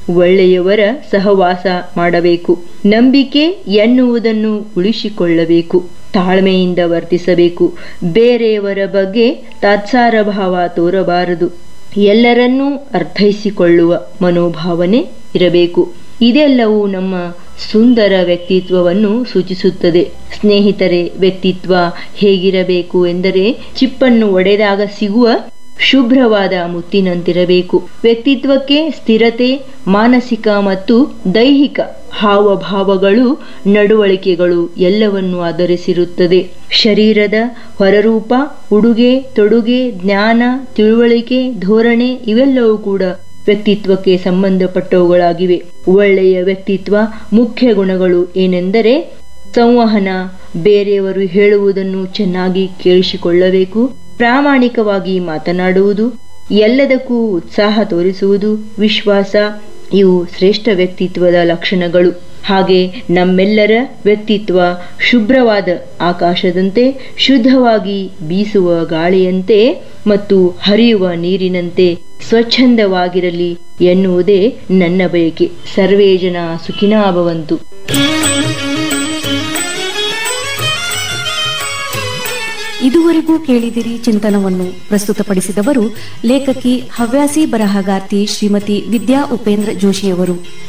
ಒಳ್ಳೆಯವರ ಸಹವಾಸ ಮಾಡಬೇಕು ನಂಬಿಕೆ ಎನ್ನುವುದನ್ನು ಉಳಿಸಿಕೊಳ್ಳಬೇಕು ತಾಳ್ಮೆಯಿಂದ ವರ್ತಿಸಬೇಕು ಬೇರೆಯವರ ಬಗ್ಗೆ ತಾತ್ಸಾರ ಭಾವ ತೋರಬಾರದು ಎಲ್ಲರನ್ನೂ ಅರ್ಥೈಸಿಕೊಳ್ಳುವ ಮನೋಭಾವನೆ ಇರಬೇಕು ಇದೆಲ್ಲವೂ ನಮ್ಮ ಸುಂದರ ವ್ಯಕ್ತಿತ್ವವನ್ನು ಸೂಚಿಸುತ್ತದೆ ಸ್ನೇಹಿತರೆ ವ್ಯಕ್ತಿತ್ವ ಹೇಗಿರಬೇಕು ಎಂದರೆ ಚಿಪ್ಪನ್ನು ಒಡೆದಾಗ ಸಿಗುವ ಶುಭ್ರವಾದ ಮುತ್ತಿನಂತಿರಬೇಕು ವ್ಯಕ್ತಿತ್ವಕ್ಕೆ ಸ್ಥಿರತೆ ಮಾನಸಿಕ ಮತ್ತು ದೈಹಿಕ ಹಾವಭಾವಗಳು ನಡವಳಿಕೆಗಳು ಎಲ್ಲವನ್ನು ಆಧರಿಸಿರುತ್ತದೆ ಶರೀರದ ಹೊರರೂಪ ಉಡುಗೆ ತೊಡುಗೆ ಜ್ಞಾನ ತಿಳುವಳಿಕೆ ಧೋರಣೆ ಇವೆಲ್ಲವೂ ಕೂಡ ವ್ಯಕ್ತಿತ್ವಕ್ಕೆ ಸಂಬಂಧಪಟ್ಟವುಗಳಾಗಿವೆ ಒಳ್ಳೆಯ ವ್ಯಕ್ತಿತ್ವ ಮುಖ್ಯ ಗುಣಗಳು ಏನೆಂದರೆ ಸಂವಹನ ಬೇರೆಯವರು ಹೇಳುವುದನ್ನು ಚೆನ್ನಾಗಿ ಕೇಳಿಸಿಕೊಳ್ಳಬೇಕು ಪ್ರಾಮಾಣಿಕವಾಗಿ ಮಾತನಾಡುವುದು ಎಲ್ಲದಕ್ಕೂ ಉತ್ಸಾಹ ತೋರಿಸುವುದು ವಿಶ್ವಾಸ ಇವು ಶ್ರೇಷ್ಠ ವ್ಯಕ್ತಿತ್ವದ ಲಕ್ಷಣಗಳು ಹಾಗೆ ನಮ್ಮೆಲ್ಲರ ವ್ಯಕ್ತಿತ್ವ ಶುಭ್ರವಾದ ಆಕಾಶದಂತೆ ಶುದ್ಧವಾಗಿ ಬೀಸುವ ಗಾಳಿಯಂತೆ ಮತ್ತು ಹರಿಯುವ ನೀರಿನಂತೆ ಸ್ವಚ್ಛಂದವಾಗಿರಲಿ ಎನ್ನುವುದೇ ನನ್ನ ಬಯಕೆ ಸರ್ವೇ ಜನ ಸುಖಿನಾ ಭವಂತು ಇದುವರೆಗೂ ಕೇಳಿದಿರಿ ಚಿಂತನವನ್ನು ಪ್ರಸ್ತುತಪಡಿಸಿದವರು ಲೇಖಕಿ ಹವ್ಯಾಸಿ ಬರಹಗಾರ್ತಿ ಶ್ರೀಮತಿ ವಿದ್ಯಾ ಉಪೇಂದ್ರ ಜೋಶಿಯವರು